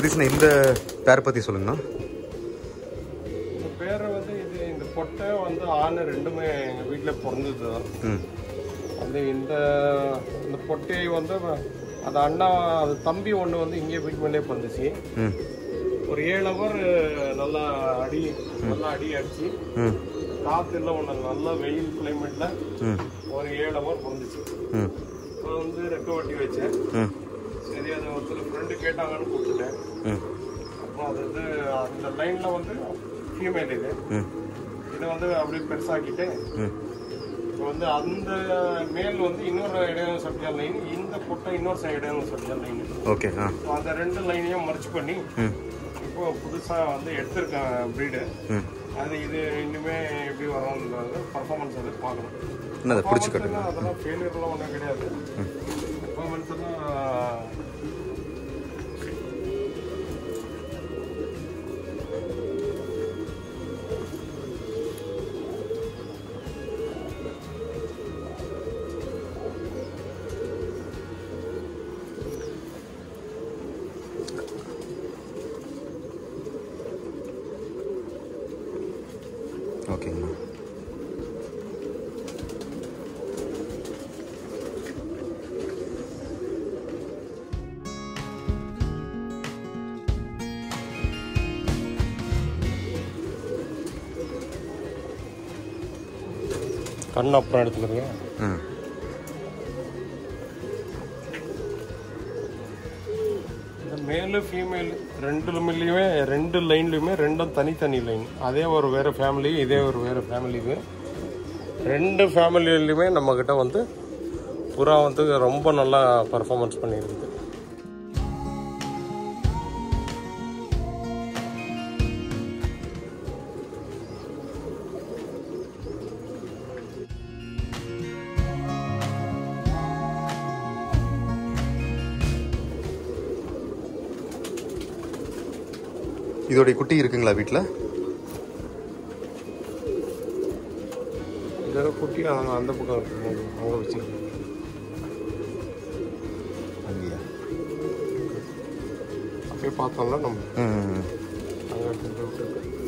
சுதீஷ்ண்ணா இந்த பேர் பற்றி சொல்லுங்கண்ணா இந்த பேரை வந்து இது இந்த பொட்டை வந்து ஆண் ரெண்டுமே எங்கள் வீட்டில் பிறந்தது தான் ம் அது இந்த இந்த பொட்டையை வந்து அது அண்ணா அது தம்பி ஒன்று வந்து இங்கே வீட்டு மேலே பிறந்துச்சு ம் ஒரு ஏழு ஹவர் நல்லா அடி நல்லா அடி அடிச்சு ம் காற்று இல்லை ஒன்று நல்லா வெயில் கிளைமேட்டில் ம் ஒரு ஏழு ஹவர் பிறந்துச்சு ம் நான் வந்து ரெக்க வட்டி வச்சேன் ம் சரி அது ஒருத்தர் ஃப்ரெண்டு கேட்டாங்கன்னு கூப்பிட்டுட்டேன் ம் அப்புறம் அது வந்து அந்த லைனில் வந்து ஃபீமேல் இது ம் இதை வந்து அப்படியே பெருசாக்கிட்டு ம் இப்போ வந்து அந்த மேல் வந்து இன்னொரு இடையில சப்ஜெக்ட் லைன் இந்த பொட்டை இன்னொரு இடையில சப்ஜெக்ட் லைன் ஓகே ஆ அந்த ரெண்டு லைனையும் மர்ச் பண்ணி ம் இப்போ புதுசாக வந்து எடுத்திருக்கேன் ப்ரீடு ம் அது இது இனிமே எப்படி வரும்ன்றது பர்ஃபார்மன்ஸ் வந்து பார்க்கணும் என்ன அதை பிடிச்சி கட்டுங்க Performance எல்லாம் அதெல்லாம் ஃபெயிலியர்லாம் ஒன்றும் கிடையாது பர்ஃபார்மன்ஸ் எல்லாம் ஓகேங்கண்ணா கண் அப்புறம் எடுத்துக்கிறீங்க ம் இந்த மேலு ஃபீமேல் ரெண்டுலுமே ரெண்டு லைன்லையுமே ரெண்டும் தனித்தனி லைன் அதே ஒரு வேறு ஃபேமிலி இதே ஒரு வேறு ஃபேமிலி இது ரெண்டு ஃபேமிலிலையுமே நம்மக்கிட்ட வந்து புறா வந்து ரொம்ப நல்லா பர்ஃபார்மன்ஸ் பண்ணியிருக்குது இதோடைய குட்டி இருக்குங்களா வீட்டில் இதோட குட்டி அவங்க அந்த பக்கம் இருக்கு அவங்க வச்சுருக்காங்க அங்கேயா அப்படியே பார்த்தோம்னா நம்ம ம் அங்கே விட்டுருக்கு